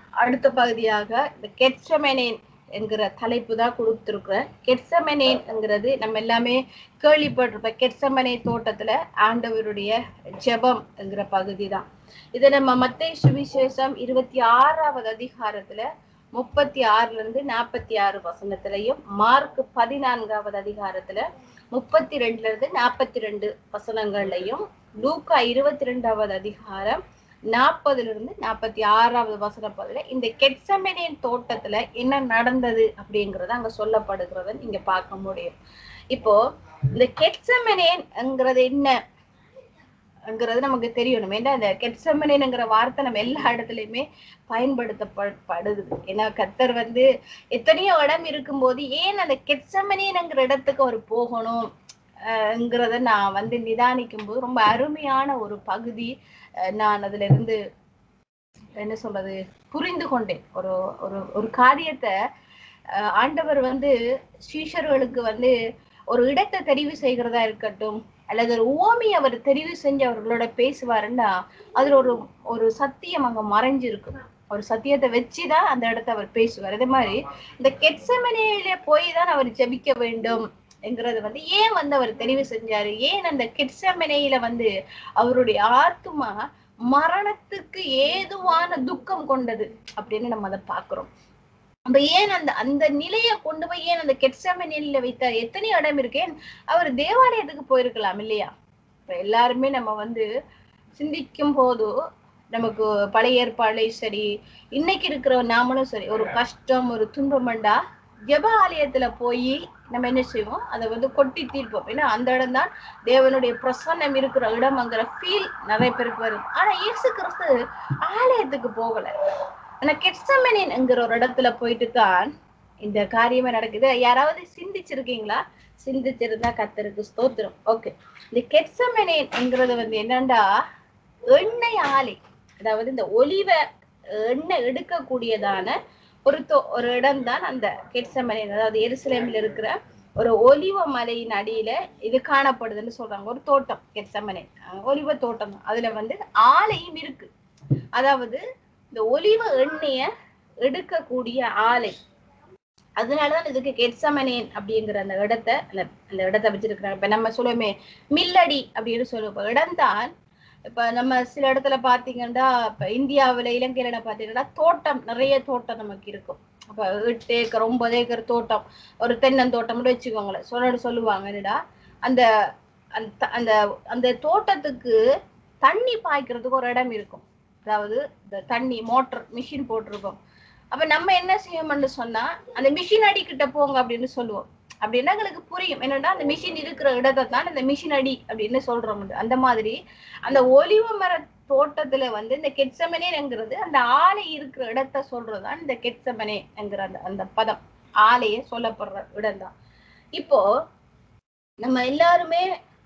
அடுத்த பகுதியாக இந்த கெட்சமெனேன் என்கிற தலைப்பு தான் கொடுத்துருக்குறேன் கெட்சமெனேன்ங்கிறது நம்ம எல்லாமே கேள்விப்பட்டிருப்போம் கெட்சமனே தோட்டத்துல ஆண்டவருடைய ஜெபம் என்கிற பகுதி தான் இதை நம்ம மத்திய சுவிசேஷம் இருபத்தி ஆறாவது அதிகாரத்துல முப்பத்தி ஆறுல இருந்து நாற்பத்தி ஆறு வசனத்திலையும் மார்க் பதினான்காவது அதிகாரத்துல முப்பத்தி ரெண்டுல இருந்து நாற்பத்தி ரெண்டு வசனங்கள்லையும் லூக்கா இருபத்தி ரெண்டாவது அதிகாரம் நாற்பதுல இருந்து நாற்பத்தி ஆறாவது வசன பகுதியில இந்த கெட்சமெனின் தோட்டத்துல என்ன நடந்தது அப்படிங்கறது அங்க சொல்லப்படுகிறத நீங்க பார்க்க முடியும் இப்போ இந்த கெட்சமெனேன்ங்கிறது என்னங்கிறது நமக்கு தெரியணும் ஏன்னா இந்த கெட்சமெனேன்ங்கிற வார்த்தை நம்ம எல்லா இடத்துலயுமே பயன்படுத்தப்படுது ஏன்னா கத்தர் வந்து எத்தனையோ இடம் இருக்கும்போது ஏன் அந்த கெட்சமெனேன்ங்கிற இடத்துக்கு அவர் போகணும் ங்கிறத நான் வந்து நிதானிக்கும் போது ரொம்ப அருமையான ஒரு பகுதி அஹ் நான் அதுல இருந்து என்ன சொல்றது புரிந்து கொண்டேன் ஒரு ஒரு ஒரு காரியத்தை அஹ் ஆண்டவர் வந்து சீஷர்களுக்கு வந்து ஒரு இடத்தை தெரிவு செய்கிறதா இருக்கட்டும் அல்லது ஒரு ஓமி அவர் தெரிவு செஞ்சு அவர்களோட பேசுவாருன்னா அதுல ஒரு ஒரு சத்தியம் அங்க மறைஞ்சிருக்கும் ஒரு சத்தியத்தை வச்சுதான் அந்த இடத்த அவர் பேசுவார் அதே மாதிரி இந்த கெட்சமனையில போய் தான் அவர் ஜெபிக்க வேண்டும் என்கிறது வந்து ஏன் வந்து அவர் தெரிவு செஞ்சாரு ஏன் அந்த கெட்சமனையில வந்து அவருடைய ஆத்மா மரணத்துக்கு ஏதுவான துக்கம் கொண்டது அப்படின்னு நம்ம அதை பாக்குறோம் நம்ம ஏன் அந்த அந்த நிலையை கொண்டு போய் ஏன் அந்த கெட்சமனையில வைத்தார் எத்தனை இடம் இருக்கேன் அவர் தேவாலயத்துக்கு போயிருக்கலாம் இல்லையா இப்ப எல்லாருமே நம்ம வந்து சிந்திக்கும் போது நமக்கு பழைய ஏற்பாடுலையும் சரி இன்னைக்கு இருக்கிற நாமளும் சரி ஒரு கஷ்டம் ஒரு துன்பமண்டா ஜெப ஆலயத்துல போய் நம்ம என்ன செய்வோம் அதை வந்து கொட்டி தீர்ப்போம் ஏன்னா அந்த இடம் தான் தேவனுடைய பிரசன்னம் இருக்கிற இடம்ங்கிற ஃபீல் நிறைய பேருக்கு வரும் ஆனா இயேசு கிறிஸ்து ஆலயத்துக்கு போகல ஆனா கெட்சமெனின்ங்கிற ஒரு இடத்துல போயிட்டு தான் இந்த காரியமே நடக்குது யாராவது சிந்திச்சிருக்கீங்களா சிந்திச்சிருந்தா கத்தருக்கு ஸ்தோத்திரம் ஓகே இந்த கெட்சமெனின்ங்கிறது வந்து என்னண்டா எண்ணெய் ஆலை அதாவது இந்த ஒலிவ எண்ணெய் எடுக்கக்கூடியதான ஒரு தோ ஒரு இடம் தான் அந்த கெட்சமலை அதாவது எருசலேமில் இருக்கிற ஒரு ஒலிவ மலையின் அடியில இது காணப்படுதுன்னு சொல்றாங்க ஒரு தோட்டம் கெட்சமனை ஒலிவ தோட்டம் தான் அதுல வந்து ஆலையும் இருக்கு அதாவது இந்த ஒலிவ எண்ணெய எடுக்கக்கூடிய ஆலை அதனாலதான் இதுக்கு கெட்சமனேன் அப்படிங்கிற அந்த இடத்த அந்த அந்த இடத்த வச்சிருக்கிறாங்க இப்ப நம்ம சொல்லுவோமே மில்லடி அப்படின்னு சொல்லுவோம் இடம் தான் இப்ப நம்ம சில இடத்துல பாத்தீங்கன்னா இப்ப இந்தியாவுல இலங்கையில பாத்தீங்கன்னா தோட்டம் நிறைய தோட்டம் நமக்கு இருக்கும் அப்ப எட்டு ஏக்கர் ஒன்பது ஏக்கர் தோட்டம் ஒரு தென்னந்தோட்டம்னு வச்சுக்கோங்களேன் சொல்ல சொல்லுவாங்க என்னடா அந்த அந்த அந்த அந்த தோட்டத்துக்கு தண்ணி பாய்க்கிறதுக்கு ஒரு இடம் இருக்கும் அதாவது இந்த தண்ணி மோட்டர் மிஷின் போட்டிருக்கோம் அப்ப நம்ம என்ன செய்யணும்னு சொன்னா அந்த மிஷின் அடி கிட்ட போங்க அப்படின்னு சொல்லுவோம் அப்படின்னா எங்களுக்கு புரியும் என்னன்னா அந்த மிஷின் இருக்கிற இடத்தை தான் இந்த மிஷின் அடி அப்படின்னு சொல்றோம் அந்த மாதிரி அந்த ஒலிவ மர தோட்டத்துல வந்து இந்த கெட்சமனேங்கிறது அந்த ஆலை இருக்கிற இடத்த சொல்றதுதான் இந்த கெட்சமனே என்கிற அந்த அந்த பதம் ஆலைய சொல்லப்படுற இடம் தான் இப்போ நம்ம எல்லாருமே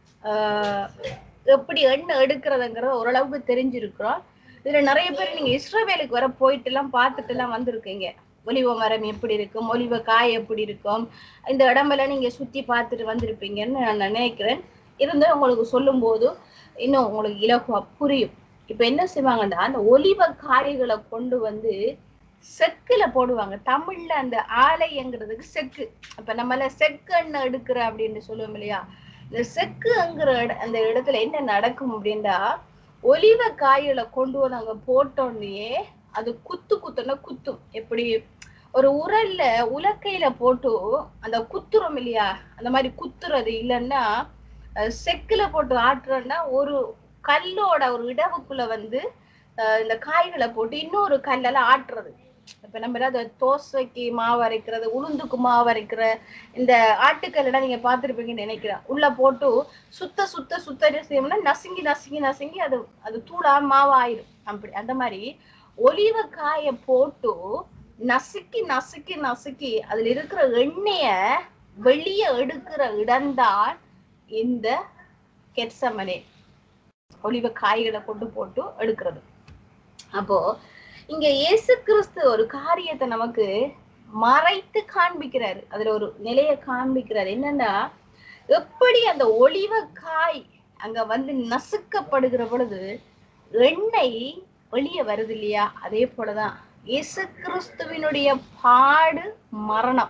ஆஹ் எப்படி எண்ணெய் எடுக்கிறதுங்கிறத ஓரளவுக்கு தெரிஞ்சிருக்கிறோம் இதுல நிறைய பேர் நீங்க இஸ்ரவேலுக்கு வர போயிட்டு எல்லாம் பார்த்துட்டு எல்லாம் வந்திருக்கீங்க ஒலிவ மரம் எப்படி இருக்கும் ஒலிவ காய் எப்படி இருக்கும் இந்த இடமெல்லாம் நீங்க சுத்தி பார்த்துட்டு வந்திருப்பீங்கன்னு நான் நினைக்கிறேன் இருந்து உங்களுக்கு சொல்லும் போது இன்னும் உங்களுக்கு இலகுவா புரியும் இப்ப என்ன செய்வாங்கன்னா அந்த ஒலிவ காய்களை கொண்டு வந்து செக்குல போடுவாங்க தமிழ்ல அந்த ஆலைங்கிறதுக்கு செக்கு அப்ப நம்மள செக்கு எண்ணெய் எடுக்கிற அப்படின்னு சொல்லுவோம் இல்லையா இந்த செக்குங்கிற இட அந்த இடத்துல என்ன நடக்கும் அப்படின்னா ஒலிவ காய்களை கொண்டு வந்து அங்க போட்டோன்னே அது குத்து குத்துனா குத்தும் எப்படி ஒரு உரல்ல உலக்கையில போட்டு அந்த குத்துறோம் இல்லையா அந்த மாதிரி குத்துறது இல்லைன்னா செக்குல போட்டு ஆட்டுறோம்னா ஒரு கல்லோட ஒரு இடவுக்குள்ள வந்து இந்த காய்களை போட்டு இன்னொரு கல்லெல்லாம் ஆட்டுறது இப்ப நம்ம ஏதாவது தோசைக்கு மாவு அரைக்கிறது உளுந்துக்கு மாவு அரைக்கிற இந்த ஆட்டுக்கல்லாம் நீங்க பார்த்துருப்பீங்கன்னு நினைக்கிறேன் உள்ள போட்டு சுத்த சுத்த சுத்த செய்யணும்னா நசுங்கி நசுங்கி நசுங்கி அது அது தூளா மாவு ஆயிரும் அப்படி அந்த மாதிரி ஒலிவ காய போட்டு நசுக்கி நசுக்கி நசுக்கி அதுல இருக்கிற எண்ணெய வெளியே எடுக்கிற இடம்தான் இந்த கெட்சமனே ஒலிவ காய்களை கொண்டு போட்டு எடுக்கிறது அப்போ இங்க இயேசு கிறிஸ்து ஒரு காரியத்தை நமக்கு மறைத்து காண்பிக்கிறாரு அதுல ஒரு நிலைய காண்பிக்கிறாரு என்னன்னா எப்படி அந்த ஒளிவ காய் அங்க வந்து நசுக்கப்படுகிற பொழுது எண்ணெய் வெளியே வருது இல்லையா அதே போலதான் இயேசு கிறிஸ்துவினுடைய பாடு மரணம்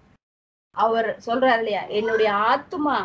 அவர் சொல்றாரு இல்லையா என்னுடைய ஆத்மா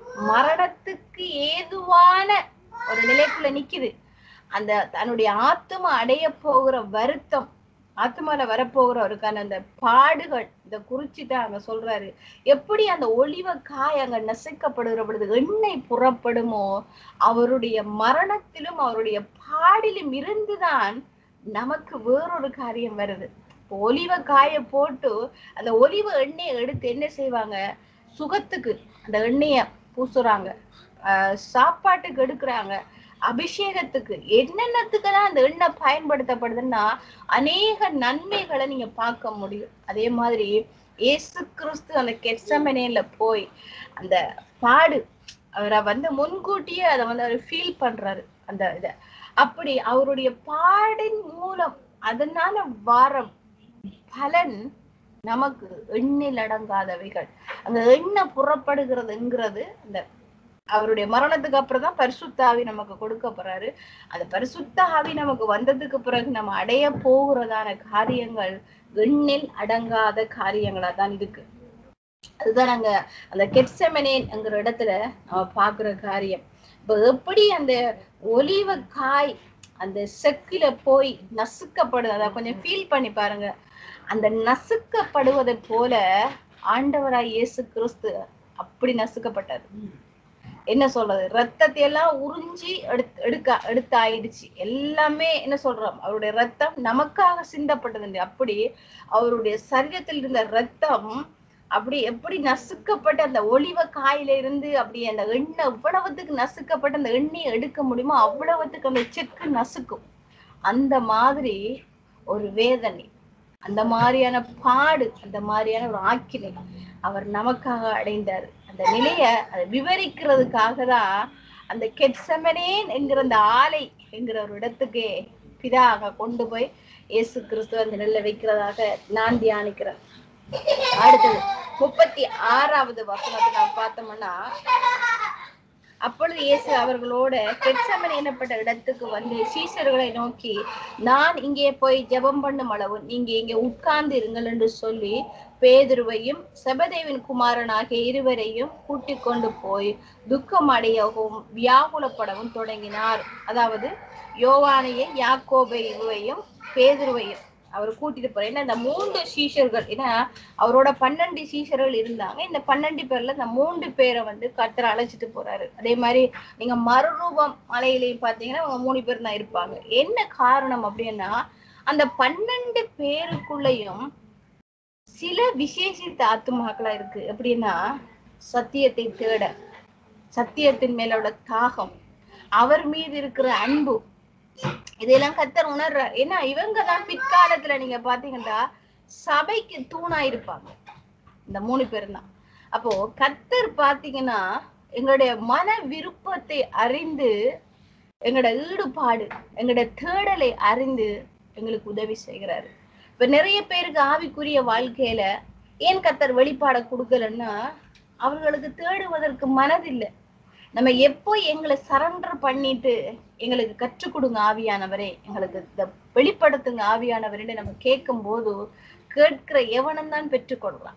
மரணத்துக்கு ஏதுவான ஒரு நிலைக்குள்ள நிக்குது அந்த தன்னுடைய ஆத்மா அடைய போகிற வருத்தம் ஆத்மால வரப்போகிறவருக்கான அந்த பாடுகள் இந்த குறிச்சு தான் அங்க சொல்றாரு எப்படி அந்த ஒளிவ காய் அங்க நசுக்கப்படுகிற பொழுது எண்ணெய் புறப்படுமோ அவருடைய மரணத்திலும் அவருடைய பாடிலும் இருந்துதான் நமக்கு வேறொரு காரியம் வருது இப்போ ஒலிவ காய போட்டு அந்த ஒலிவ எண்ணெயை எடுத்து என்ன செய்வாங்க சுகத்துக்கு அந்த எண்ணெய பூசுறாங்க ஆஹ் சாப்பாட்டுக்கு எடுக்கிறாங்க அபிஷேகத்துக்கு என்னென்னத்துக்கெல்லாம் அந்த எண்ணெய் பயன்படுத்தப்படுதுன்னா அநேக நன்மைகளை நீங்க பார்க்க முடியும் அதே மாதிரி இயேசு கிறிஸ்து அந்த கெட்சமனேல போய் அந்த பாடு அவரை வந்து முன்கூட்டியே அதை வந்து அவர் ஃபீல் பண்றாரு அந்த இத அப்படி அவருடைய பாடின் மூலம் அதனால வர பலன் நமக்கு எண்ணில் அடங்காதவைகள் அந்த எண்ணெய் புறப்படுகிறதுங்கிறது அந்த அவருடைய மரணத்துக்கு அப்புறம் தான் பரிசுத்த ஆவி நமக்கு கொடுக்க போறாரு அந்த பரிசுத்த ஆவி நமக்கு வந்ததுக்கு பிறகு நம்ம அடைய போகிறதான காரியங்கள் எண்ணில் அடங்காத காரியங்களா தான் இருக்கு அதுதான் நாங்க அந்த கெட்செமனேன்ங்கிற இடத்துல நம்ம பாக்குற காரியம் இப்ப எப்படி அந்த ஒலிவ காய் அந்த செக்கில போய் நசுக்கப்படுது அதை கொஞ்சம் ஃபீல் பண்ணி பாருங்க அந்த நசுக்கப்படுவதை போல ஆண்டவராய் இயேசு கிறிஸ்து அப்படி நசுக்கப்பட்டாரு என்ன சொல்றது ரத்தத்தை எல்லாம் உறிஞ்சி எடுத்து எடுக்க எடுத்து ஆயிடுச்சு எல்லாமே என்ன சொல்றோம் அவருடைய ரத்தம் நமக்காக சிந்தப்பட்டது அப்படி அவருடைய சரீரத்தில் இருந்த ரத்தம் அப்படி எப்படி நசுக்கப்பட்ட அந்த ஒளிவ காயில இருந்து அப்படி அந்த எண்ணெய் எவ்வளவுத்துக்கு நசுக்கப்பட்ட அந்த எண்ணெயை எடுக்க முடியுமோ அவ்வளவுத்துக்கு அந்த செக்கு நசுக்கும் அந்த மாதிரி ஒரு வேதனை அந்த மாதிரியான பாடு அந்த மாதிரியான ஒரு ஆக்கினை அவர் நமக்காக அடைந்தார் அந்த நிலைய அதை விவரிக்கிறதுக்காக தான் அந்த கெட்சமனேன் என்கிற அந்த ஆலை என்கிற ஒரு இடத்துக்கு பிதா அங்க கொண்டு போய் இயேசு கிறிஸ்துவ அந்த நெல்ல வைக்கிறதாக நான் தியானிக்கிறேன் அடுத்தது முப்பத்தி ஆறாவது வசனத்தை நாம் பார்த்தோம்னா அப்பொழுது இயேசு அவர்களோட கெட்சமன் எனப்பட்ட இடத்துக்கு வந்து சீசர்களை நோக்கி நான் இங்கே போய் ஜெபம் பண்ணும் அளவு நீங்க இங்கே உட்கார்ந்து இருங்கள் என்று சொல்லி பேதுருவையும் செபதேவின் குமாரனாகிய இருவரையும் கூட்டிக் கொண்டு போய் துக்கம் அடையவும் வியாகுலப்படவும் தொடங்கினார் அதாவது யோவானையும் யாக்கோபையும் பேதுருவையும் அவர் கூட்டிட்டு போறாரு ஏன்னா இந்த மூன்று சீஷர்கள் ஏன்னா அவரோட பன்னெண்டு சீஷர்கள் இருந்தாங்க இந்த பன்னெண்டு பேர்ல இந்த மூன்று பேரை வந்து கர்த்தர் அழைச்சிட்டு போறாரு அதே மாதிரி நீங்க மறுரூபம் மலையிலையும் பாத்தீங்கன்னா அவங்க மூணு பேர் தான் இருப்பாங்க என்ன காரணம் அப்படின்னா அந்த பன்னெண்டு பேருக்குள்ளயும் சில விசேஷித்த ஆத்துமாக்களா இருக்கு எப்படின்னா சத்தியத்தை தேட சத்தியத்தின் மேல உள்ள தாகம் அவர் மீது இருக்கிற அன்பு இதெல்லாம் கத்தர் உணர்றார் ஏன்னா இவங்க தான் பிற்காலத்துல நீங்க பாத்தீங்கன்னா சபைக்கு தூணா இருப்பாங்க இந்த மூணு பேர் தான் அப்போ கத்தர் பாத்தீங்கன்னா எங்களுடைய மன விருப்பத்தை அறிந்து எங்களோட ஈடுபாடு எங்களோட தேடலை அறிந்து எங்களுக்கு உதவி செய்கிறாரு இப்ப நிறைய பேருக்கு ஆவிக்குரிய வாழ்க்கையில ஏன் கத்தர் வெளிப்பாட கொடுக்கலன்னா அவர்களுக்கு தேடுவதற்கு மனதில்லை நம்ம எப்போ எங்களை சரண்டர் பண்ணிட்டு எங்களுக்கு கற்றுக் கொடுங்க ஆவியானவரே எங்களுக்கு இந்த வெளிப்படுத்துங்க ஆவியானவரே நம்ம கேட்கும் போது கேட்கிற எவனும் தான் பெற்றுக்கொள்ளலாம்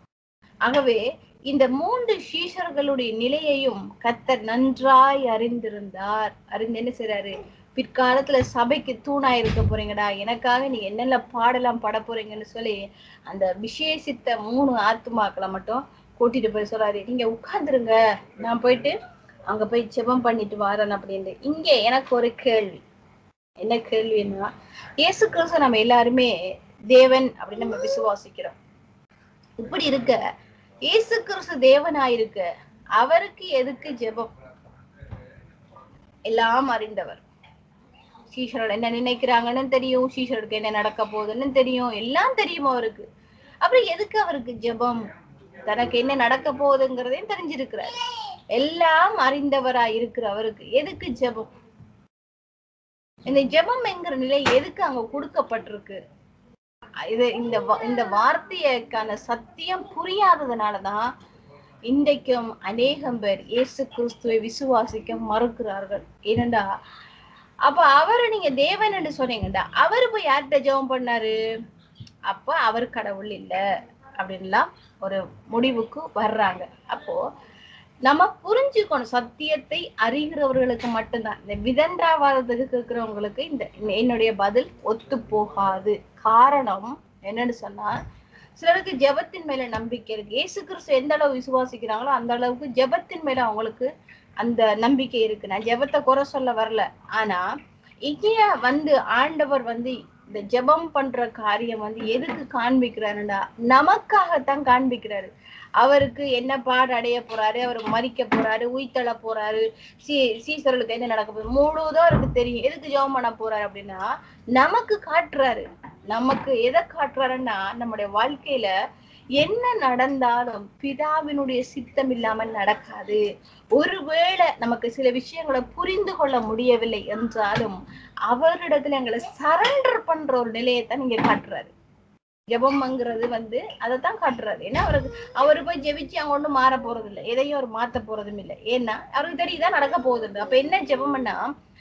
ஆகவே இந்த மூன்று சீஷர்களுடைய நிலையையும் கத்தர் நன்றாய் அறிந்திருந்தார் அறிந்து என்ன செய்றாரு பிற்காலத்துல சபைக்கு தூணா இருக்க போறீங்கடா எனக்காக நீ என்னென்ன பாடலாம் பாட போறீங்கன்னு சொல்லி அந்த விசேஷித்த மூணு ஆத்துமாக்களை மட்டும் கூட்டிட்டு போய் சொல்றாரு நீங்க உட்கார்ந்துருங்க நான் போயிட்டு அங்க போய் ஜெபம் பண்ணிட்டு வரேன் அப்படின்ட்டு இங்க எனக்கு ஒரு கேள்வி என்ன கேள்வின்னா இயேசு கிறிஸ்து நம்ம எல்லாருமே தேவன் அப்படின்னு நம்ம விசுவாசிக்கிறோம் இப்படி இருக்க இயேசு கிறிஸ்து தேவனாயிருக்க அவருக்கு எதுக்கு ஜெபம் எல்லாம் அறிந்தவர் சீஷரோட என்ன நினைக்கிறாங்கன்னு தெரியும் சீஷருக்கு என்ன நடக்க போகுதுன்னு தெரியும் எல்லாம் தெரியும் அவருக்கு அப்புறம் எதுக்கு அவருக்கு ஜெபம் தனக்கு என்ன நடக்க போகுதுங்கிறதையும் தெரிஞ்சிருக்கிறார் எல்லாம் அறிந்தவரா இருக்கிற அவருக்கு எதுக்கு ஜெபம் இந்த ஜெபம் என்கிற நிலை எதுக்கு அங்க கொடுக்கப்பட்டிருக்கு இது இந்த வா- இந்த வார்த்தையக்கான சத்தியம் புரியாததுனாலதான் இன்றைக்கும் அநேகம் பேர் இயேசு கிறிஸ்துவை விசுவாசிக்க மறுக்கிறார்கள் ஏனென்றா அப்ப அவரை நீங்க தேவன் என்று சொன்னீங்கடா அவரு போய் யார்கிட்ட ஜெபம் பண்ணாரு அப்ப அவர் கடவுள் இல்ல அப்படின்லாம் ஒரு முடிவுக்கு வர்றாங்க அப்போ நம்ம புரிஞ்சுக்கணும் சத்தியத்தை அறிகிறவர்களுக்கு மட்டும்தான் இந்த விதண்டாவாதத்துக்கு இருக்கிறவங்களுக்கு இந்த இந்த- என்னுடைய பதில் ஒத்து போகாது காரணம் என்னன்னு சொன்னா சிலருக்கு ஜெபத்தின் மேல நம்பிக்கை இருக்கு இயேசு கிறிஸ்து எந்த அளவு விசுவாசிக்கிறாங்களோ அந்த அளவுக்கு ஜெபத்தின் மேல அவங்களுக்கு அந்த நம்பிக்கை இருக்கு நான் ஜெபத்தை குறை சொல்ல வரல ஆனா இங்கே வந்து ஆண்டவர் வந்து இந்த ஜெபம் பண்ற காரியம் வந்து எதுக்கு காண்பிக்கிறாருன்னா நமக்காகத்தான் காண்பிக்கிறாரு அவருக்கு என்ன பாடு அடைய போறாரு அவர் மறிக்க போறாரு உயிர்த்தள போறாரு சீ சீசர்களுக்கு என்ன நடக்க போகுது முழுவதும் அவருக்கு தெரியும் எதுக்கு ஜெபம் பண்ண போறாரு அப்படின்னா நமக்கு காட்டுறாரு நமக்கு எதை காட்டுறாருன்னா நம்முடைய வாழ்க்கையில என்ன நடந்தாலும் பிதாவினுடைய சித்தம் இல்லாமல் நடக்காது ஒருவேளை நமக்கு சில விஷயங்களை புரிந்து கொள்ள முடியவில்லை என்றாலும் அவரிடத்துல எங்களை சரண்டர் பண்ற ஒரு நிலையை தான் நீங்க காட்டுறாரு ஜெபம்ங்கிறது வந்து அதைத்தான் காட்டுறாரு ஏன்னா அவருக்கு அவரு போய் ஜெபிச்சு அவங்க ஒண்ணும் மாற போறது இல்லை எதையும் அவர் மாத்த போறதும் இல்லை ஏன்னா அவருக்கு தெரியுதான் நடக்க போகுது அப்ப என்ன ஜெபம்னா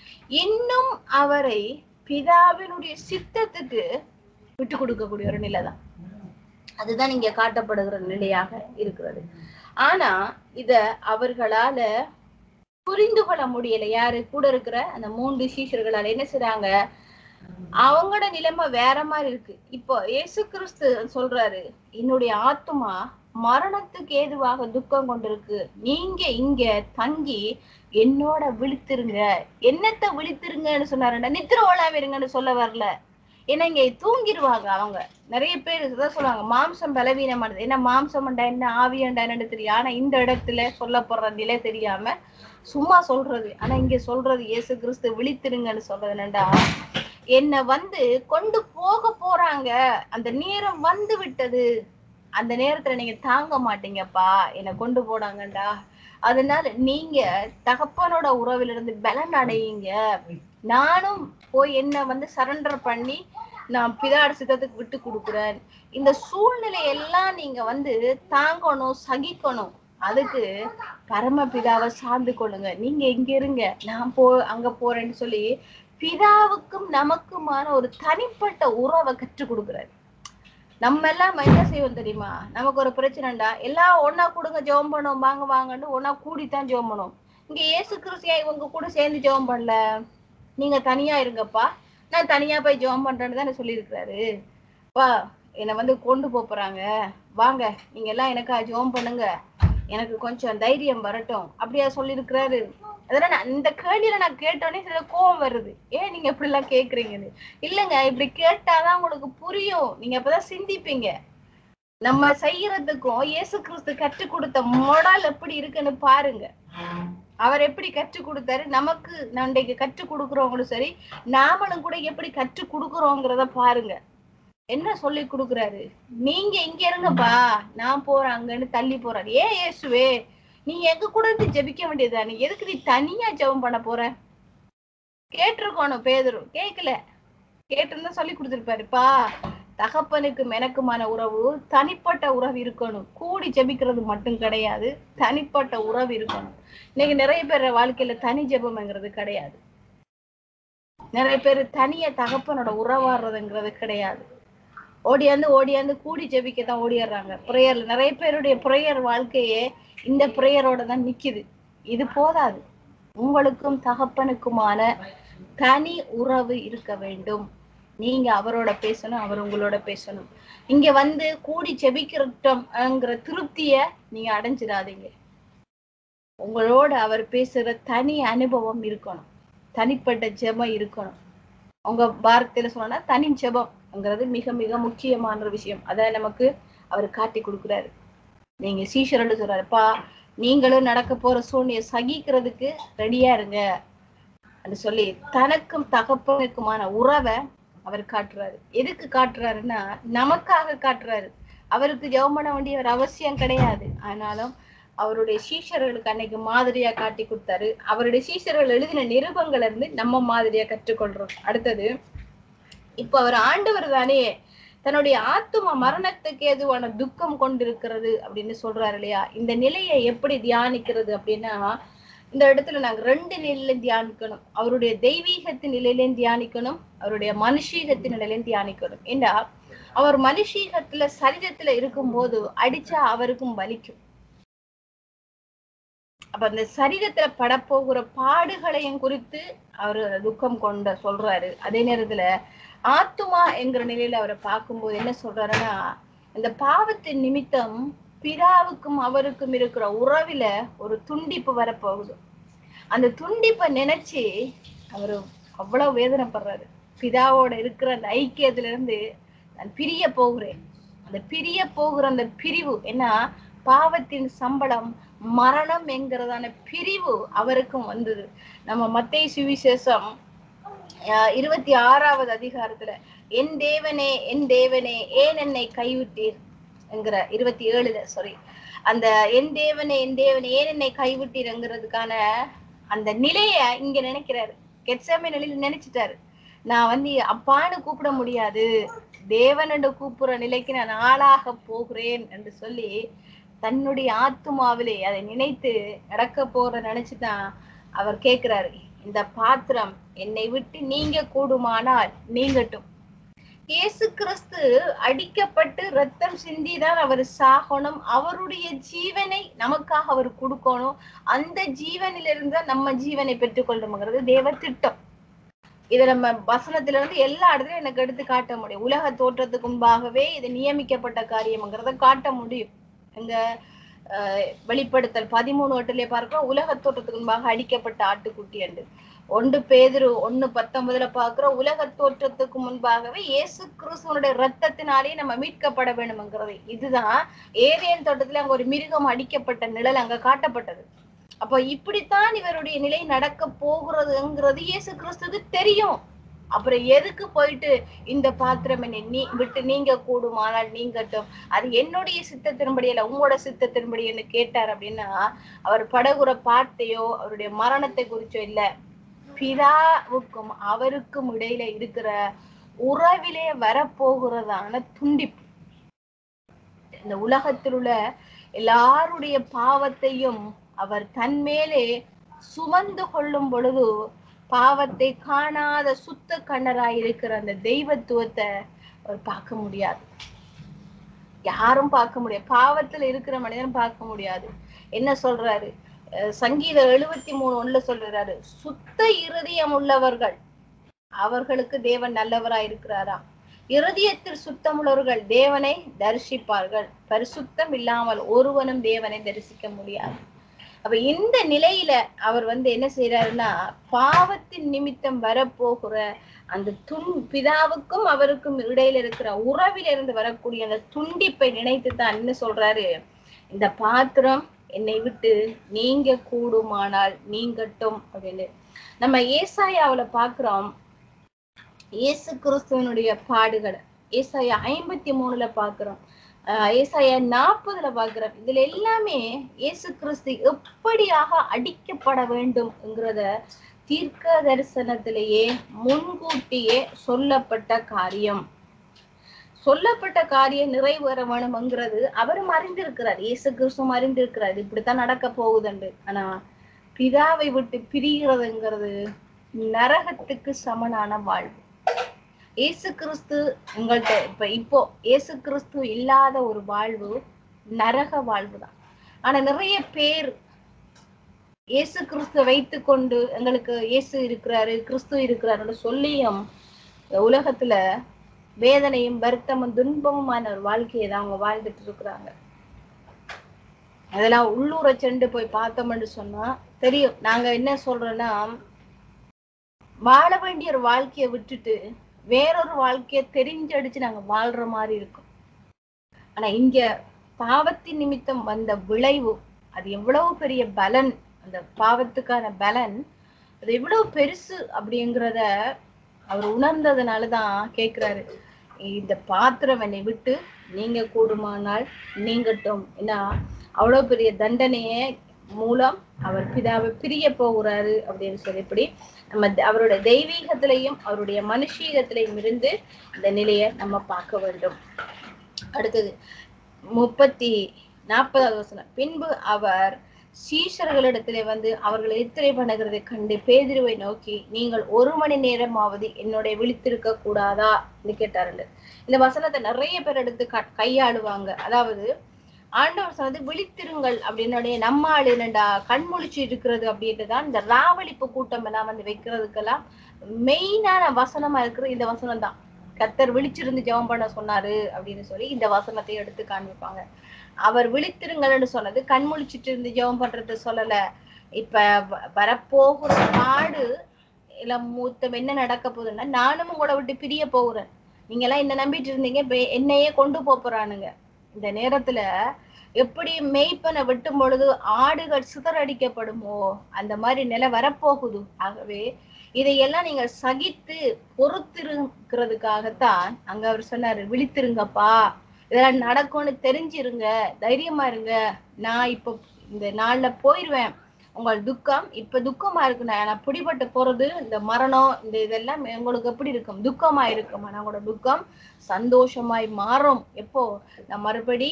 இன்னும் அவரை பிதாவினுடைய சித்தத்துக்கு விட்டு கொடுக்கக்கூடிய ஒரு நிலை தான் அதுதான் இங்க காட்டப்படுகிற நிலையாக இருக்கிறது ஆனா இத அவர்களால புரிந்து கொள்ள முடியல யாரு கூட இருக்கிற அந்த மூன்று சீஷர்களால என்ன செய்றாங்க அவங்களோட நிலைமை வேற மாதிரி இருக்கு இப்போ இயேசு கிறிஸ்து சொல்றாரு என்னுடைய ஆத்துமா மரணத்துக்கு ஏதுவாக துக்கம் கொண்டிருக்கு நீங்க இங்க தங்கி என்னோட விழித்திருங்க என்னத்த விழித்திருங்கன்னு சொன்னாருன்னா நித்திர ஓலாவிருங்கன்னு சொல்ல வரல ஏன்னா இங்க தூங்கிடுவாங்க அவங்க நிறைய பேர் இதான் சொல்லுவாங்க மாம்சம் பலவீனமானது என்ன மாம்சம் என்ன ஆவியண்டா என்னன்னு தெரியும் ஆனா இந்த இடத்துல சொல்லப்படுற நிலை தெரியாம சும்மா சொல்றது ஆனா இங்க சொல்றது இயேசு கிறிஸ்து விழித்திருங்கன்னு சொல்றது என்னண்டா என்னை வந்து கொண்டு போக போறாங்க அந்த நேரம் வந்து விட்டது அந்த நேரத்துல நீங்க தாங்க மாட்டீங்கப்பா என்னை கொண்டு போனாங்கண்டா அதனால நீங்க தகப்பனோட உறவிலிருந்து பலன் அடையுங்க நானும் போய் என்ன வந்து சரண்டர் பண்ணி நான் பிதாட சித்தத்துக்கு விட்டு கொடுக்குறேன் இந்த சூழ்நிலை எல்லாம் நீங்க வந்து தாங்கணும் சகிக்கணும் அதுக்கு பரமபிதாவை சார்ந்து கொள்ளுங்க நீங்க இங்க இருங்க நான் போ அங்க போறேன்னு சொல்லி பிதாவுக்கும் நமக்குமான ஒரு தனிப்பட்ட உறவை கற்றுக் கொடுக்குறாரு நம்ம எல்லாம் என்ன செய்வோம் தெரியுமா நமக்கு ஒரு பிரச்சனைடா எல்லாம் ஒண்ணா கொடுங்க ஜெபம் பண்ணுவோம் வாங்க வாங்கன்னு ஒண்ணா கூடித்தான் ஜெபம் பண்ணுவோம் இங்க இயேசு கிறிஸ்தியா இவங்க கூட சேர்ந்து ஜெபம் பண்ணல நீங்க தனியா இருங்கப்பா நான் தனியா போய் ஜெபம் பண்றேன்னு தானே சொல்லியிருக்கிறாரு வா என்னை வந்து கொண்டு போப் போறாங்க வாங்க நீங்க எல்லாம் எனக்கா ஜெபம் பண்ணுங்க எனக்கு கொஞ்சம் தைரியம் வரட்டும் அப்படியா சொல்லியிருக்கிறாரு அதெல்லாம் நான் இந்த கேள்வியில நான் கேட்டோடனே சில கோவம் வருது ஏன் நீங்க இப்படி எல்லாம் கேக்குறீங்கன்னு இல்லைங்க இப்படி கேட்டாதான் உங்களுக்கு புரியும் நீங்க அப்பதான் சிந்திப்பீங்க நம்ம செய்யறதுக்கும் இயேசு கிறிஸ்து கற்றுக் கொடுத்த மொடல் எப்படி இருக்குன்னு பாருங்க அவர் எப்படி கற்றுக் கொடுத்தாரு நமக்கு நண்டைக்கு கற்றுக் கொடுக்குறவங்களும் சரி நாமளும் கூட எப்படி கற்றுக் கொடுக்குறோங்கிறத பாருங்க என்ன சொல்லி கொடுக்குறாரு நீங்க இங்க இருங்கப்பா நான் போறேன் அங்கன்னு தள்ளி போறாரு ஏன் இயேசுவே நீ எங்க கூட இருந்து ஜெபிக்க வேண்டியதுதானே எதுக்கு நீ தனியா ஜெபம் பண்ண போற கேட்டிருக்கணும் பேதரும் கேட்கல கேட்டிருந்தா சொல்லி கொடுத்துருப்பாருப்பா தகப்பனுக்கும் எனக்குமான உறவு தனிப்பட்ட உறவு இருக்கணும் கூடி ஜெபிக்கிறது மட்டும் கிடையாது தனிப்பட்ட உறவு இருக்கணும் இன்னைக்கு நிறைய பேர் வாழ்க்கையில தனி ஜெபம்ங்கிறது கிடையாது நிறைய பேர் தனியா தகப்பனோட உறவாடுறதுங்கிறது கிடையாது ஓடியாந்து ஓடியாந்து கூடி ஜெபிக்க தான் ஓடிடுறாங்க ப்ரேயர்ல நிறைய பேருடைய ப்ரேயர் வாழ்க்கையே இந்த ப்ரேயரோட தான் நிக்குது இது போதாது உங்களுக்கும் தகப்பனுக்குமான தனி உறவு இருக்க வேண்டும் நீங்க அவரோட பேசணும் அவர் உங்களோட பேசணும் இங்க வந்து கூடி ஜெபிக்கிறோம்ங்கிற திருப்திய நீங்க அடைஞ்சிடாதீங்க உங்களோட அவர் பேசுற தனி அனுபவம் இருக்கணும் தனிப்பட்ட ஜெபம் இருக்கணும் உங்க வார்த்தையில சொன்னா தனி ஜெபம்ங்கிறது மிக மிக முக்கியமான ஒரு விஷயம் அதை நமக்கு அவர் காட்டி கொடுக்குறாரு நீங்க சீஷரன்னு சொல்றாருப்பா நீங்களும் நடக்க போற சூழ்நிலையை சகிக்கிறதுக்கு ரெடியா இருங்க அப்படின்னு சொல்லி தனக்கும் தகப்பனுக்குமான உறவை அவர் காட்டுறாரு எதுக்கு காட்டுறாருன்னா நமக்காக காட்டுறாரு அவருக்கு ஜெபம் பண்ண வேண்டிய ஒரு அவசியம் கிடையாது ஆனாலும் அவருடைய சீஷர்களுக்கு அன்னைக்கு மாதிரியா காட்டி கொடுத்தாரு அவருடைய சீஷர்கள் எழுதின நிருபங்கள்ல இருந்து நம்ம மாதிரியா கற்றுக்கொள்றோம் அடுத்தது இப்ப அவர் ஆண்டவர் தானே தன்னுடைய ஆத்தும மரணத்துக்கு ஏதுவான துக்கம் கொண்டிருக்கிறது அப்படின்னு சொல்றாரு இல்லையா இந்த நிலையை எப்படி தியானிக்கிறது அப்படின்னா இந்த இடத்துல நாங்க ரெண்டு நிலையில தியானிக்கணும் அவருடைய தெய்வீகத்தின் நிலையிலையும் தியானிக்கணும் அவருடைய மனுஷீகத்தின் நிலையிலையும் தியானிக்கணும் ஏண்டா அவர் மனுஷீகத்துல சரீரத்துல இருக்கும்போது அடிச்சா அவருக்கும் வலிக்கும் அப்ப அந்த சரீரத்துல படப்போகிற பாடுகளையும் குறித்து அவரு துக்கம் கொண்ட சொல்றாரு அதே நேரத்துல ஆத்துமா என்கிற நிலையில அவரை பார்க்கும்போது என்ன சொல்றாருன்னா இந்த பாவத்தின் நிமித்தம் பிதாவுக்கும் அவருக்கும் இருக்கிற உறவில ஒரு துண்டிப்பு வரப்போகுது அந்த துண்டிப்பை நினைச்சு அவரு அவ்வளவு வேதனைப்படுறாரு பிதாவோட இருக்கிற அந்த ஐக்கியத்துல இருந்து நான் பிரிய போகிறேன் அந்த பிரிய போகிற அந்த பிரிவு என்ன பாவத்தின் சம்பளம் மரணம் என்கிறதான பிரிவு அவருக்கும் வந்தது நம்ம மத்தேயு சுவிசேஷம் அஹ், இருபத்தி ஆறாவது அதிகாரத்துல என் தேவனே என் தேவனே ஏன் என்னை கைவிட்டீர் என்கிற இருபத்தி ஏழுல சாரி அந்த என் தேவனே என் தேவனே ஏன் என்னை கைவிட்டீர்ங்கிறதுக்கான அந்த நிலைய இங்க நினைக்கிறாரு கெட்சாமே நிலையில நினைச்சிட்டாரு நான் வந்து அப்பான்னு கூப்பிட முடியாது தேவனோட கூப்பிடுற நிலைக்கு நான் ஆளாக போகிறேன் என்று சொல்லி தன்னுடைய ஆத்துமாவிலே அதை நினைத்து நடக்க போற நினைச்சுதான் அவர் கேக்குறாரு இந்த பாத்திரம் என்னை விட்டு நீங்க கூடுமானால் நீங்கட்டும் இயேசு கிறிஸ்து அடிக்கப்பட்டு ரத்தம் சிந்திதான் அவர் சாகணும் அவருடைய ஜீவனை நமக்காக அவர் கொடுக்கணும் அந்த ஜீவனிலிருந்து தான் நம்ம ஜீவனை பெற்றுக்கொள்ளணுங்கிறது தேவ திட்டம் இதை நம்ம வசனத்துல இருந்து எல்லா இடத்துலயும் எனக்கு எடுத்து காட்ட முடியும் உலக தோற்றத்துக்கு முன்பாகவே இது நியமிக்கப்பட்ட காரியம்ங்கிறத காட்ட முடியும் எங்க அஹ், வெளிப்படுத்தல் பதிமூணு வட்டிலே பார்க்கிறோம் உலக தோற்றத்துக்கு முன்பாக அடிக்கப்பட்ட ஆட்டுக்குட்டி என்று ஒன்று பேதுரு ஒண்ணு பத்தொன்பதுல பார்க்கிறோம் உலக தோற்றத்துக்கு முன்பாகவே இயேசு கிறிஸ்துவனுடைய ரத்தத்தினாலே நம்ம மீட்கப்பட வேண்டும்ங்கிறது இதுதான் ஏதேன் தோட்டத்துல அங்க ஒரு மிருகம் அடிக்கப்பட்ட நிழல் அங்க காட்டப்பட்டது அப்ப இப்படித்தான் இவருடைய நிலை நடக்க போகிறதுங்கிறது இயேசு கிறிஸ்துக்கு தெரியும் அப்புறம் எதுக்கு போயிட்டு இந்த பாத்திரம் என்னை நீ விட்டு நீங்க கூடுமானால் நீங்கட்டும் அது என்னுடைய சித்தத்தின்படி இல்ல உங்களோட சித்தத்தின்படி என்ன கேட்டார் அப்படின்னா அவர் படகுற பாட்டையோ அவருடைய மரணத்தை குறிச்சோ இல்ல பிதாவுக்கும் அவருக்கும் இடையில இருக்கிற உறவிலே வரப்போகிறதான துண்டிப்பு இந்த உலகத்தில் உள்ள எல்லாருடைய பாவத்தையும் அவர் தன்மேலே சுமந்து கொள்ளும் பொழுது பாவத்தை காணாத சுத்த கண்ணராய் இருக்கிற அந்த தெய்வத்துவத்தை அவர் பார்க்க முடியாது யாரும் பார்க்க முடியாது பாவத்துல இருக்கிற மனிதன் பார்க்க முடியாது என்ன சொல்றாரு அஹ் சங்கீதம் எழுபத்தி மூணு ஒண்ணுல சொல்றாரு சுத்த இருதயம் உள்ளவர்கள் அவர்களுக்கு தேவன் நல்லவராய் இருக்கிறாரா இருதயத்தில் சுத்தமுள்ளவர்கள் தேவனை தரிசிப்பார்கள் பரிசுத்தம் இல்லாமல் ஒருவனும் தேவனை தரிசிக்க முடியாது அப்ப இந்த நிலையில அவர் வந்து என்ன செய்யறாருன்னா பாவத்தின் நிமித்தம் வரப்போகிற அந்த துன் பிதாவுக்கும் அவருக்கும் இடையில இருக்கிற உறவிலிருந்து வரக்கூடிய அந்த துண்டிப்பை நினைத்து தான் என்ன சொல்றாரு இந்த பாத்திரம் என்னை விட்டு நீங்க கூடுமானால் நீங்கட்டும் அப்படின்னு நம்ம ஏசாயாவுல பாக்குறோம் இயேசு கிறிஸ்துவனுடைய பாடுகளை ஏசாயா ஐம்பத்தி மூணுல பாக்குறோம் ஆஹ் ஏசாயா நாற்பதுல பாக்குறோம் இதுல எல்லாமே இயேசு கிறிஸ்து எப்படியாக அடிக்கப்பட வேண்டும்ங்கிறத தீர்க்க தரிசனத்திலேயே முன்கூட்டியே சொல்லப்பட்ட காரியம் சொல்லப்பட்ட காரியம் நிறைவேற வேணும்ங்கிறது அவரும் அறிந்திருக்கிறார் இயேசு கிறிஸ்துவும் அறிந்திருக்கிறார் இது இப்படித்தான் நடக்க போகுதுண்டு ஆனா பிதாவை விட்டு பிரிகிறதுங்கிறது நரகத்துக்கு சமனான வாழ்வு இயேசு கிறிஸ்து உங்கள்ட்ட இப்ப இப்போ இயேசு கிறிஸ்து இல்லாத ஒரு வாழ்வு நரக வாழ்வு தான் ஆனா நிறைய பேர் இயேசு கிறிஸ்து வைத்து கொண்டு எங்களுக்கு இயேசு இருக்கிறாரு கிறிஸ்து இருக்கிறாருன்னு சொல்லியும் இந்த உலகத்துல வேதனையும் வருத்தமும் துன்பமுமான ஒரு வாழ்க்கையை தான் அவங்க வாழ்ந்துட்டு இருக்கிறாங்க அதெல்லாம் உள்ளூரை சென்று போய் பார்த்தோம்னு சொன்னா தெரியும் நாங்க என்ன சொல்றோம்னா வாழ வேண்டிய ஒரு வாழ்க்கையை விட்டுட்டு வேறொரு வாழ்க்கையை தெரிஞ்சடிச்சு நாங்க வாழ்ற மாதிரி இருக்கும் ஆனா இங்க பாவத்தின் நிமித்தம் வந்த விளைவு அது எவ்வளவு பெரிய பலன் அந்த பாவத்துக்கான பலன் அது எவ்வளவு பெருசு அப்படிங்கிறத அவர் உணர்ந்ததுனாலதான் கேக்குறாரு இந்த பாத்திரம் என்னை விட்டு நீங்க கூடுமானால் நீங்கட்டும் ஏன்னா அவ்வளவு பெரிய தண்டனையே மூலம் அவர் பிதாவை பிரிய போகிறாரு அப்படின்னு சொல்லிப்படி நம்ம த- அவருடைய தெய்வீகத்திலையும் அவருடைய மனுஷீகத்திலையும் இருந்து இந்த நிலையை நம்ம பார்க்க வேண்டும் அடுத்தது முப்பத்தி நாற்பதாவது வசனம் பின்பு அவர் சீஷர்களிடத்திலே வந்து அவர்கள் எத்திரை பண்ணுகிறதை கண்டு பேதிருவை நோக்கி நீங்கள் ஒரு மணி நேரமாவது என்னுடைய விழித்திருக்க கூடாதா என்று கேட்டார்கள் இந்த வசனத்தை நிறைய பேர் எடுத்து க- கையாளுவாங்க அதாவது ஆண்டவர் சொன்னது விழித்திருங்கள் அப்படின்னுடைய நம்ம ஆளு என்னடா கண்முழிச்சு இருக்கிறது அப்படின்ட்டு தான் இந்த ராவளிப்பு கூட்டம் எல்லாம் வந்து வைக்கிறதுக்கெல்லாம் மெயினான வசனமா இருக்கிற இந்த வசனம் தான் கத்தர் விழிச்சிருந்து ஜெபம் பண்ண சொன்னாரு அப்படின்னு சொல்லி இந்த வசனத்தை எடுத்து காண்பிப்பாங்க அவர் விழித்திருங்கள்னு சொன்னது கண் முழிச்சிட்டு இருந்து ஜெபம் பண்றது சொல்லல இப்ப வ- வரப்போகிற நாடு இல்ல மூத்தம் என்ன நடக்க போகுதுன்னா நானும் உங்களை விட்டு பிரிய போகிறேன் நீங்க எல்லாம் என்ன நம்பிட்டு இருந்தீங்க இப்ப என்னையே கொண்டு போப் போறானுங்க இந்த நேரத்துல எப்படி மேய்ப்பனை வெட்டும் பொழுது ஆடுகள் சிதறடிக்கப்படுமோ அந்த மாதிரி நிலை வரப்போகுது ஆகவே இதையெல்லாம் நீங்க சகித்து பொறுத்திருக்கிறதுக்காகத்தான் அங்க அவர் சொன்னாரு விழித்திருங்கப்பா இதெல்லாம் நடக்கும்னு தெரிஞ்சிருங்க தைரியமா இருங்க நான் இப்ப இந்த நாள்ல போயிருவேன் உங்கள் துக்கம் இப்ப துக்கமா இருக்கு நான் நான் பிடிபட்டு போறது இந்த மரணம் இந்த இதெல்லாம் உங்களுக்கு எப்படி இருக்கும் துக்கமா இருக்கும் ஆனா உங்களோட துக்கம் சந்தோஷமாய் மாறும் எப்போ நான் மறுபடி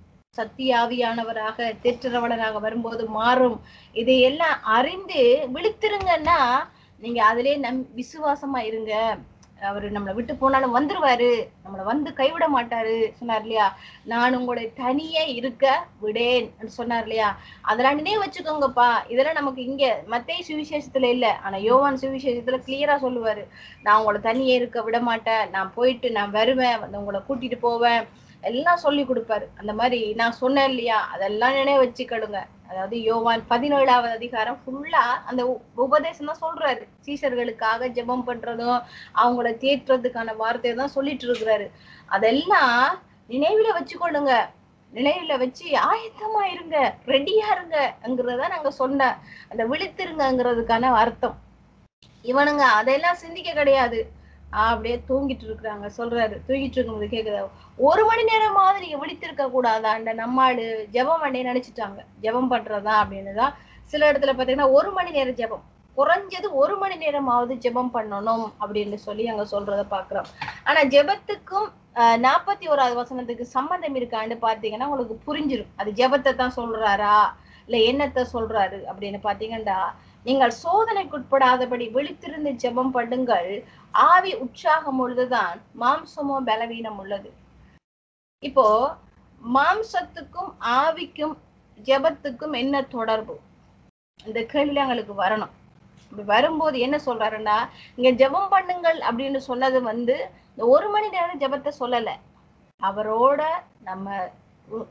சத்தியாவியானவராக தேற்றரவலராக வரும்போது மாறும் இதையெல்லாம் அறிந்து விழித்திருங்கன்னா நீங்க அதிலே நம் விசுவாசமா இருங்க அவரு நம்மளை விட்டு போனாலும் வந்துருவாரு நம்மளை வந்து கைவிட மாட்டாரு சொன்னார் இல்லையா நான் உங்களுடைய தனியே இருக்க விடேன் சொன்னார் இல்லையா அதெல்லாம் நினைவு வச்சுக்கோங்கப்பா இதெல்லாம் நமக்கு இங்க மத்தேயு சுவிசேஷத்துல இல்ல ஆனா யோவான் சுவிசேஷத்துல கிளியரா சொல்லுவாரு நான் உங்களை தனியே இருக்க விட மாட்டேன் நான் போயிட்டு நான் வருவேன் வந்து உங்களை கூட்டிட்டு போவேன் எல்லாம் சொல்லி கொடுப்பாரு அந்த மாதிரி நான் சொன்னேன் இல்லையா அதெல்லாம் நினைவு வச்சுக்கிடுங்க அதாவது யோவான் பதினேழாவது அதிகாரம் ஃபுல்லா அந்த உ- உபதேசம் தான் சொல்றாரு சீஷர்களுக்காக ஜெபம் பண்றதும் அவங்கள தேற்றுறதுக்கான வார்த்தையை தான் சொல்லிட்டு இருக்கிறாரு அதெல்லாம் நினைவுல வச்சுக்கொள்ளுங்க நினைவுல வச்சு ஆயத்தமா இருங்க ரெடியா இருங்கங்கிறத நாங்க சொன்ன அந்த விழித்திருங்கங்கிறதுக்கான அர்த்தம் இவனுங்க அதெல்லாம் சிந்திக்க கிடையாது அப்படியே தூங்கிட்டு இருக்கிறாங்க சொல்றாரு தூங்கிட்டு இருக்கும்போது கேக்குதா ஒரு மணி நேரமாவது நீங்க விழித்திருக்க கூடாதாண்ட நம்மாளு ஜெபம் பண்ணே நினைச்சிட்டாங்க ஜெபம் பண்றதா அப்படின்னு தான் சில இடத்துல பாத்தீங்கன்னா ஒரு மணி நேரம் ஜெபம் குறைஞ்சது ஒரு மணி நேரமாவது ஜெபம் பண்ணணும் அப்படின்னு சொல்லி அங்க சொல்றத பாக்குறோம் ஆனா ஜெபத்துக்கும் நாற்பத்தி ஓராவது வசனத்துக்கு சம்பந்தம் இருக்கான்னு பாத்தீங்கன்னா உங்களுக்கு புரிஞ்சிடும் அது ஜெபத்தை தான் சொல்றாரா இல்ல என்னத்தை சொல்றாரு அப்படின்னு பாத்தீங்கன்னா நீங்கள் சோதனைக்குட்படாதபடி விழித்திருந்து ஜெபம் பண்ணுங்கள் ஆவி உற்சாகம் பொழுதுதான் மாம்சமோ பலவீனம் உள்ளது இப்போ மாம்சத்துக்கும் ஆவிக்கும் ஜெபத்துக்கும் என்ன தொடர்பு இந்த கேள்வி எங்களுக்கு வரணும் இப்படி வரும்போது என்ன சொல்றாருன்னா இங்க ஜெபம் பண்ணுங்கள் அப்படின்னு சொன்னது வந்து இந்த ஒரு மணி நேரம் ஜெபத்தை சொல்லல அவரோட நம்ம உ-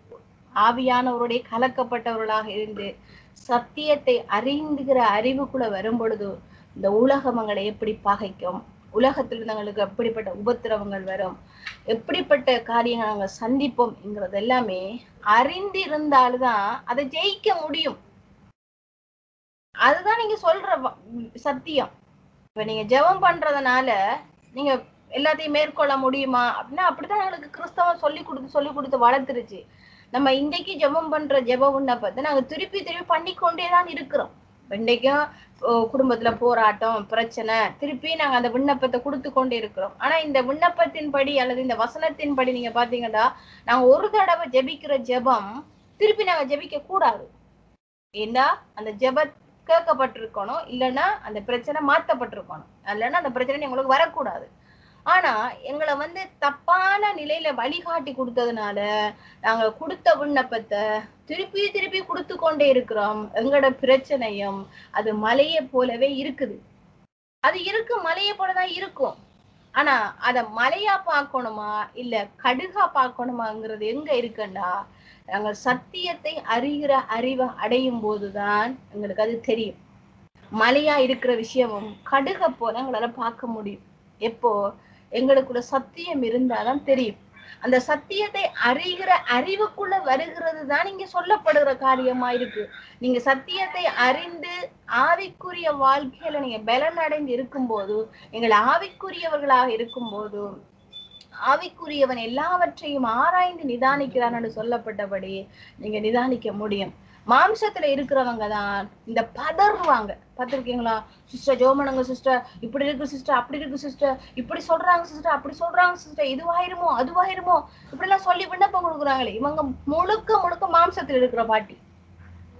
ஆவியானவருடைய கலக்கப்பட்டவர்களாக இருந்து சத்தியத்தை அறிந்துகிற அறிவுக்குள்ள வரும் பொழுது இந்த உலகம் எங்களை எப்படி பகைக்கும் உலகத்தில் எங்களுக்கு எப்படிப்பட்ட உபத்திரவங்கள் வரும் எப்படிப்பட்ட காரியங்கள் நாங்கள் சந்திப்போம்ங்கிறது எல்லாமே அறிந்திருந்தால்தான் அதை ஜெயிக்க முடியும் அதுதான் நீங்க சொல்ற வ- சத்தியம் இப்ப நீங்க ஜெபம் பண்றதுனால நீங்க எல்லாத்தையும் மேற்கொள்ள முடியுமா அப்படின்னா அப்படித்தான் எங்களுக்கு கிறிஸ்தவம் சொல்லி கொடுத்து சொல்லி கொடுத்து வளர்த்துருச்சு நம்ம இன்றைக்கு ஜெபம் பண்ற ஜெப விண்ணப்பத்தை நாங்க திருப்பி திருப்பி பண்ணிக்கொண்டே தான் இருக்கிறோம் இப்ப இன்றைக்கும் ஓ, குடும்பத்துல போராட்டம் பிரச்சனை திருப்பி நாங்க அந்த விண்ணப்பத்தை கொடுத்து கொண்டே இருக்கிறோம் ஆனா இந்த விண்ணப்பத்தின்படி அல்லது இந்த வசனத்தின்படி நீங்க பாத்தீங்கன்னா நாங்க ஒரு தடவை ஜெபிக்கிற ஜெபம் திருப்பி நாங்க ஜெபிக்க கூடாது ஏன்னா அந்த ஜெப கேட்கப்பட்டிருக்கணும் இல்லைன்னா அந்த பிரச்சனை மாத்தப்பட்டிருக்கணும் இல்லைன்னா அந்த பிரச்சனை எங்களுக்கு வரக்கூடாது ஆனா எங்களை வந்து தப்பான நிலையில வழிகாட்டி கொடுத்ததுனால நாங்க கொடுத்த விண்ணப்பத்தை திருப்பி திருப்பி கொடுத்து கொண்டே இருக்கிறோம் எங்களோட பிரச்சனையும் அது மலையை போலவே இருக்குது அது இருக்கும் மலையை போலதான் இருக்கும் ஆனா அத மலையா பார்க்கணுமா இல்ல கடுகா பார்க்கணுமாங்கிறது எங்க இருக்குன்னா நாங்கள் சத்தியத்தை அறிகிற அறிவை அடையும் போதுதான் எங்களுக்கு அது தெரியும் மலையா இருக்கிற விஷயமும் கடுக போல எங்களால பார்க்க முடியும் எப்போ எங்களுக்குள்ள சத்தியம் இருந்தாதான் தெரியும் அந்த சத்தியத்தை அறிகிற அறிவுக்குள்ள வருகிறது தான் இங்க சொல்லப்படுகிற காரியமா இருக்கு நீங்க சத்தியத்தை அறிந்து ஆவிக்குரிய வாழ்க்கையில நீங்க பலன் அடைந்து இருக்கும்போது எங்கள் ஆவிக்குரியவர்களாக இருக்கும்போது ஆவிக்குரியவன் எல்லாவற்றையும் ஆராய்ந்து நிதானிக்கிறான் என்று சொல்லப்பட்டபடி நீங்க நிதானிக்க முடியும் மாம்சத்துல இருக்கிறவங்க தான் இந்த பதறுவாங்க பார்த்திருக்கீங்களா சிஸ்டர் ஜோமனுங்க சிஸ்டர் இப்படி இருக்கு சிஸ்டர் அப்படி இருக்கு சிஸ்டர் இப்படி சொல்றாங்க சிஸ்டர் அப்படி சொல்றாங்க சிஸ்டர் இதுவாயிருமோ அதுவாயிருமோ இப்படி எல்லாம் சொல்லி விண்ணப்பம் கொடுக்குறாங்களே இவங்க முழுக்க முழுக்க மாம்சத்துல இருக்கிற பாட்டி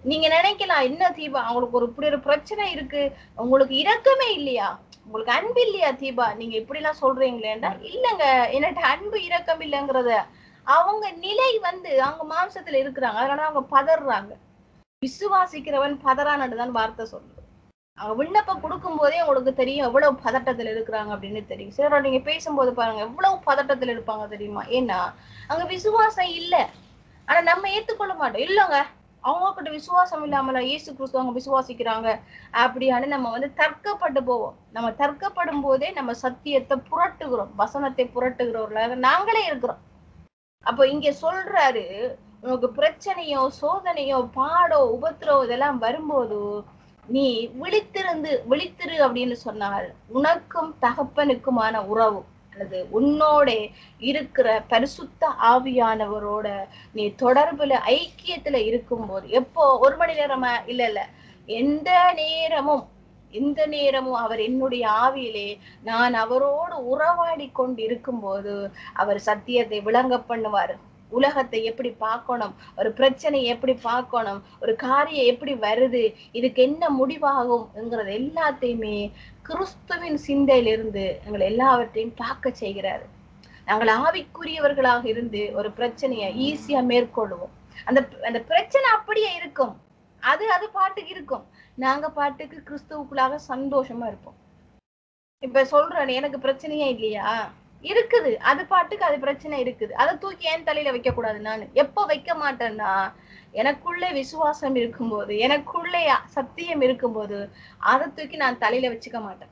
நீங்க நினைக்கலாம் என்ன தீபா அவங்களுக்கு ஒரு இப்படி ஒரு பிரச்சனை இருக்கு உங்களுக்கு இரக்கமே இல்லையா உங்களுக்கு அன்பு இல்லையா தீபா நீங்க இப்படி எல்லாம் சொல்றீங்களேண்டா இல்லங்க என்னட்ட அன்பு இரக்கம் இல்லைங்கிறத அவங்க நிலை வந்து அவங்க மாம்சத்துல இருக்கிறாங்க அதனால அவங்க பதறாங்க விசுவாசிக்கிறவன் பதறான்னு தான் வார்த்தை சொல்லுது அவங்க விண்ணப்பம் கொடுக்கும் போதே உங்களுக்கு தெரியும் எவ்வளவு பதட்டத்துல இருக்கிறாங்க அப்படின்னு தெரியும் சிலரோட நீங்க பேசும்போது பாருங்க எவ்வளவு பதட்டத்துல இருப்பாங்க தெரியுமா ஏன்னா அங்க விசுவாசம் இல்ல ஆனா நம்ம ஏத்துக்கொள்ள மாட்டோம் இல்லங்க அவங்க கிட்ட விசுவாசம் இல்லாமல இயேசு கிறிஸ்து அவங்க விசுவாசிக்கிறாங்க அப்படியான்னு நம்ம வந்து தர்க்கப்பட்டு போவோம் நம்ம தர்க்கப்படும் போதே நம்ம சத்தியத்தை புரட்டுகிறோம் வசனத்தை புரட்டுகிறவர்களாக நாங்களே இருக்கிறோம் அப்போ இங்க சொல்றாரு உனக்கு பிரச்சனையோ சோதனையோ பாடோ உபத்திரவோ இதெல்லாம் வரும்போது நீ விழித்திருந்து விழித்திரு அப்படின்னு சொன்னால் உனக்கும் தகப்பனுக்குமான உறவு அல்லது உன்னோட இருக்கிற பரிசுத்த ஆவியானவரோட நீ தொடர்புல ஐக்கியத்துல இருக்கும்போது எப்போ ஒரு மணி நேரமா இல்ல இல்ல எந்த நேரமும் எந்த நேரமும் அவர் என்னுடைய ஆவியிலே நான் அவரோடு உறவாடி கொண்டு இருக்கும்போது அவர் சத்தியத்தை விளங்க பண்ணுவாரு உலகத்தை எப்படி பார்க்கணும் ஒரு பிரச்சனையை எப்படி பார்க்கணும் ஒரு காரியம் எப்படி வருது இதுக்கு என்ன முடிவாகும்ங்கிறது எல்லாத்தையுமே கிறிஸ்துவின் சிந்தையிலிருந்து எங்களை எல்லாவற்றையும் பார்க்க செய்கிறாரு நாங்கள் ஆவிக்குரியவர்களாக இருந்து ஒரு பிரச்சனையை ஈஸியா மேற்கொள்வோம் அந்த அந்த பிரச்சனை அப்படியே இருக்கும் அது அது பாட்டுக்கு இருக்கும் நாங்க பாட்டுக்கு கிறிஸ்துவுக்குள்ளாக சந்தோஷமா இருப்போம் இப்ப சொல்றேன் எனக்கு பிரச்சனையே இல்லையா இருக்குது அது பாட்டுக்கு அது பிரச்சனை இருக்குது அதை தூக்கி ஏன் தலையில வைக்க கூடாது நான் எப்ப வைக்க மாட்டேன்னா எனக்குள்ளே விசுவாசம் இருக்கும்போது எனக்குள்ளே சத்தியம் இருக்கும்போது அதை தூக்கி நான் தலையில வச்சுக்க மாட்டேன்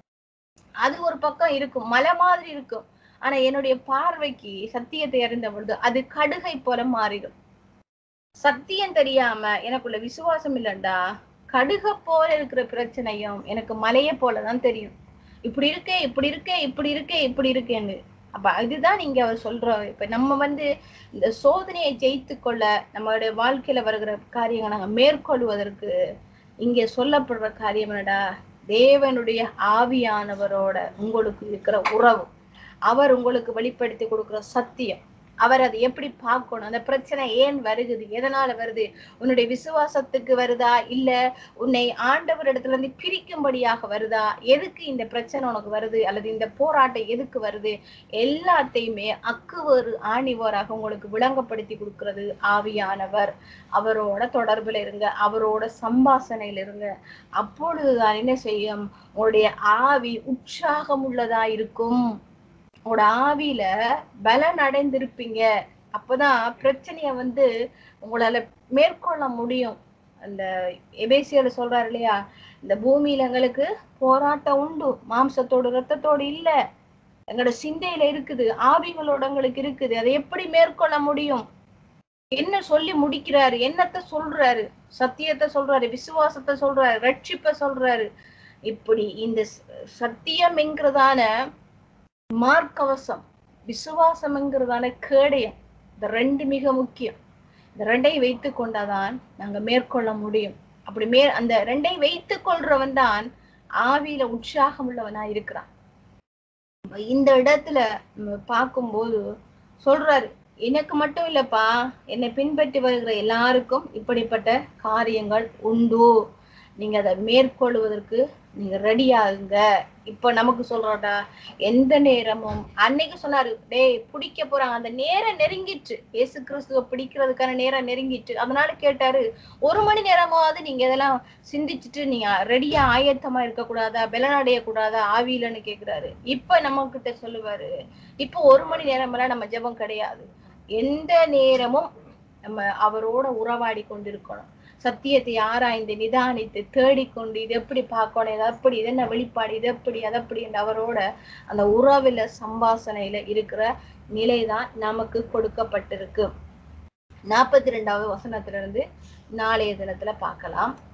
அது ஒரு பக்கம் இருக்கும் மலை மாதிரி இருக்கும் ஆனா என்னுடைய பார்வைக்கு சத்தியத்தை அறிந்த பொழுது அது கடுகை போல மாறிடும் சத்தியம் தெரியாம எனக்குள்ள விசுவாசம் இல்லைண்டா கடுக போல இருக்கிற பிரச்சனையும் எனக்கு மலைய போலதான் தெரியும் இப்படி இருக்கே இப்படி இருக்கே இப்படி இருக்கே இப்படி இருக்கேன்னு அப்ப அதுதான் நீங்க அவர் சொல்ற இப்ப நம்ம வந்து இந்த சோதனையை ஜெயித்து கொள்ள நம்மளுடைய வாழ்க்கையில வருகிற காரியங்களை நாங்க மேற்கொள்வதற்கு இங்க சொல்லப்படுற காரியம் என்னடா தேவனுடைய ஆவியானவரோட உங்களுக்கு இருக்கிற உறவு அவர் உங்களுக்கு வெளிப்படுத்தி கொடுக்கிற சத்தியம் அவர் அதை எப்படி பார்க்கணும் அந்த பிரச்சனை ஏன் வருகுது எதனால வருது உன்னுடைய விசுவாசத்துக்கு வருதா இல்ல உன்னை ஆண்டவர் இடத்துல இருந்து பிரிக்கும்படியாக வருதா எதுக்கு இந்த பிரச்சனை உனக்கு வருது அல்லது இந்த போராட்டம் எதுக்கு வருது எல்லாத்தையுமே அக்குவரு ஆணிவராக உங்களுக்கு விளங்கப்படுத்தி கொடுக்கிறது ஆவியானவர் அவரோட தொடர்புல இருங்க அவரோட சம்பாசனையில இருங்க அப்பொழுதுதான் என்ன செய்யும் உங்களுடைய ஆவி உற்சாகம் உள்ளதா இருக்கும் உங்களோட ஆவியில பலன் அடைந்திருப்பீங்க அப்பதான் பிரச்சனைய வந்து உங்களால மேற்கொள்ள முடியும் அந்த எபேசியில சொல்றாரு இல்லையா இந்த பூமியில எங்களுக்கு போராட்டம் உண்டு மாம்சத்தோடு ரத்தத்தோடு இல்ல எங்களோட சிந்தையில இருக்குது ஆவிகளோட எங்களுக்கு இருக்குது அதை எப்படி மேற்கொள்ள முடியும் என்ன சொல்லி முடிக்கிறாரு என்னத்த சொல்றாரு சத்தியத்தை சொல்றாரு விசுவாசத்தை சொல்றாரு ரட்சிப்ப சொல்றாரு இப்படி இந்த சத்தியம் என்கிறதான மார்க்கவசம் விசுவாசம்ங்கிறதான கேடயம் இந்த ரெண்டு மிக முக்கியம் இந்த ரெண்டையும் வைத்து கொண்டாதான் நாங்க மேற்கொள்ள முடியும் அப்படி மே அந்த ரெண்டையும் வைத்து கொள்றவன் தான் ஆவியில உற்சாகம் உள்ளவனா இருக்கிறான் இந்த இடத்துல பார்க்கும்போது சொல்றாரு எனக்கு மட்டும் இல்லப்பா என்னை பின்பற்றி வருகிற எல்லாருக்கும் இப்படிப்பட்ட காரியங்கள் உண்டு நீங்க அதை மேற்கொள்வதற்கு நீங்க ரெடி ஆகுங்க இப்ப நமக்கு சொல்றோம்டா எந்த நேரமும் அன்னைக்கு சொன்னாரு டேய் பிடிக்க போறாங்க அந்த நேரம் நெருங்கிட்டு இயேசு கிறிஸ்துவ பிடிக்கிறதுக்கான நேரம் நெருங்கிட்டு அதனால கேட்டாரு ஒரு மணி நேரமாவது நீங்க இதெல்லாம் சிந்திச்சுட்டு நீங்க ரெடியா ஆயத்தமா இருக்க கூடாதா பலனடைய கூடாதா ஆவியிலன்னு கேக்குறாரு இப்ப நம்ம கிட்ட சொல்லுவாரு இப்ப ஒரு மணி நேரம் எல்லாம் நம்ம ஜெபம் கிடையாது எந்த நேரமும் நம்ம அவரோட உறவாடி கொண்டிருக்கணும் சத்தியத்தை ஆராய்ந்து நிதானித்து தேடிக்கொண்டு இது எப்படி பார்க்கணும் இது அப்படி இது என்ன வெளிப்பாடு இது எப்படி அது அப்படி என்று அவரோட அந்த உறவுல சம்பாசனையில இருக்கிற நிலைதான் நமக்கு கொடுக்கப்பட்டிருக்கு நாற்பத்தி ரெண்டாவது வசனத்துல இருந்து நாளைய தினத்துல பார்க்கலாம்